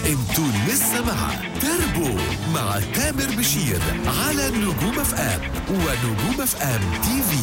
انتوا لسه مع تربو مع تامر بشير على نجوم اف ام ونجوم اف ام تي في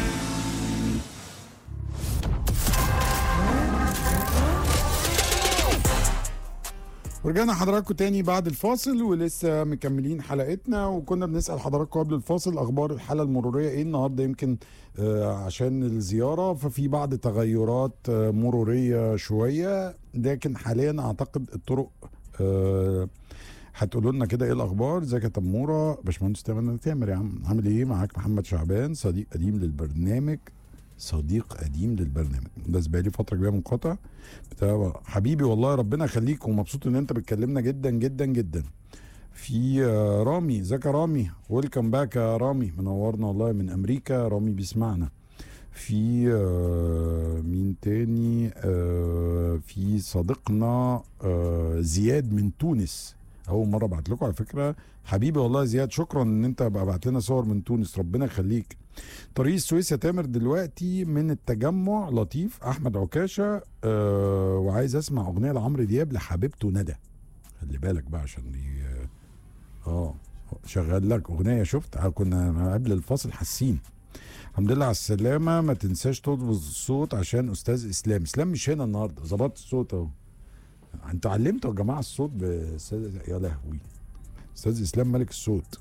ورجعنا حضراتكم تاني بعد الفاصل ولسه مكملين حلقتنا وكنا بنسال حضراتكم قبل الفاصل اخبار الحاله المروريه ايه النهارده يمكن آه عشان الزياره ففي بعض تغيرات آه مروريه شويه لكن حاليا اعتقد الطرق آه هتقولوا لنا كده ايه الاخبار ازيك يا تموره باشمهندس تامر تامر يا عم عامل ايه معاك محمد شعبان صديق قديم للبرنامج صديق قديم للبرنامج بس بقالي فتره كبيره منقطع بتاع حبيبي والله ربنا يخليك ومبسوط ان انت بتكلمنا جدا جدا جدا في آه، رامي ازيك يا رامي ويلكم باك يا رامي منورنا والله من امريكا رامي بيسمعنا في آه، مين تاني آه، في صديقنا آه، زياد من تونس اول مره ابعت لكم على فكره حبيبي والله زياد شكرا ان انت بعت لنا صور من تونس ربنا يخليك طريق السويس يا تامر دلوقتي من التجمع لطيف احمد عكاشه آه وعايز اسمع اغنيه لعمرو دياب لحبيبته ندى خلي بالك بقى عشان دي اه شغال لك اغنيه شفت آه، كنا قبل الفاصل حاسين الحمد لله على السلامه ما تنساش تظبط الصوت عشان استاذ اسلام اسلام مش هنا النهارده ظبطت الصوت اهو انتوا علمتوا يا جماعه الصوت باستاذ يا لهوي استاذ اسلام ملك الصوت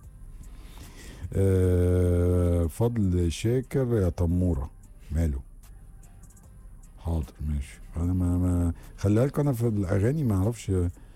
آه فضل شاكر يا تموره ماله حاضر ماشي انا ما, ما خلي بالك انا في الاغاني ما اعرفش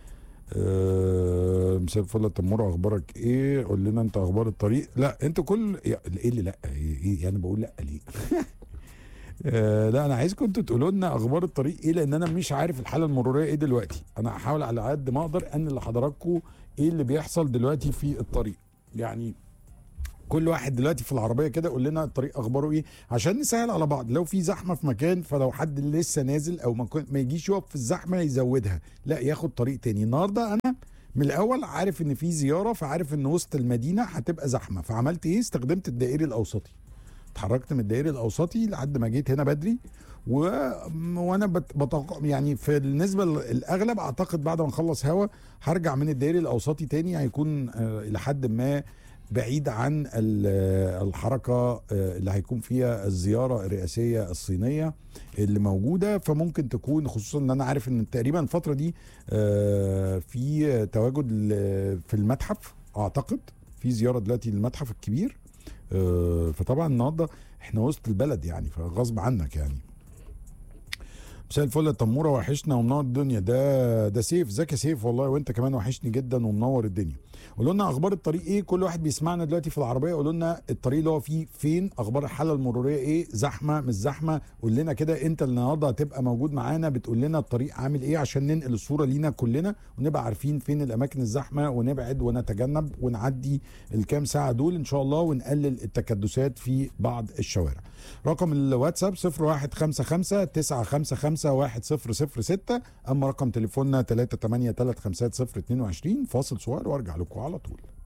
آه مساء الفل يا تموره اخبارك ايه قول لنا انت اخبار الطريق لا انت كل ايه اللي لا ايه يعني بقول لا ليه آه لا انا عايزكم انتوا تقولوا لنا اخبار الطريق ايه لان انا مش عارف الحاله المروريه ايه دلوقتي انا هحاول على قد ما اقدر انقل لحضراتكم ايه اللي بيحصل دلوقتي في الطريق يعني كل واحد دلوقتي في العربيه كده قول لنا الطريق اخباره ايه عشان نسهل على بعض لو في زحمه في مكان فلو حد لسه نازل او ما, كن- ما يجيش يقف في الزحمه يزودها لا ياخد طريق تاني النهارده انا من الاول عارف ان في زياره فعارف ان وسط المدينه هتبقى زحمه فعملت ايه استخدمت الدائري الاوسطي اتحركت من الدائري الاوسطي لحد ما جيت هنا بدري و... وانا بت... بتوقع يعني في النسبه الاغلب اعتقد بعد ما نخلص هوا هرجع من الدائري الاوسطي تاني هيكون آه، الى حد ما بعيد عن ال- الحركه آه، اللي هيكون فيها الزياره الرئاسيه الصينيه اللي موجوده فممكن تكون خصوصا ان انا عارف ان تقريبا الفتره دي آه، في تواجد ل- في المتحف اعتقد في زياره دلوقتي للمتحف الكبير آه، فطبعا النهارده احنا وسط البلد يعني فغصب عنك يعني مساء الفل يا تموره وحشنا ومنور الدنيا ده ده سيف ازيك يا سيف والله وانت كمان وحشني جدا ومنور الدنيا قولوا لنا اخبار الطريق ايه كل واحد بيسمعنا دلوقتي في العربيه قولوا لنا الطريق اللي هو فيه فين اخبار الحاله المروريه ايه زحمه مش زحمه قول لنا كده انت النهارده هتبقى موجود معانا بتقول لنا الطريق عامل ايه عشان ننقل الصوره لينا كلنا ونبقى عارفين فين الاماكن الزحمه ونبعد ونتجنب ونعدي الكام ساعه دول ان شاء الله ونقلل التكدسات في بعض الشوارع رقم الواتساب 0155 955 1006 اما رقم تليفوننا 3835022 فاصل صغير وارجع لكم على طول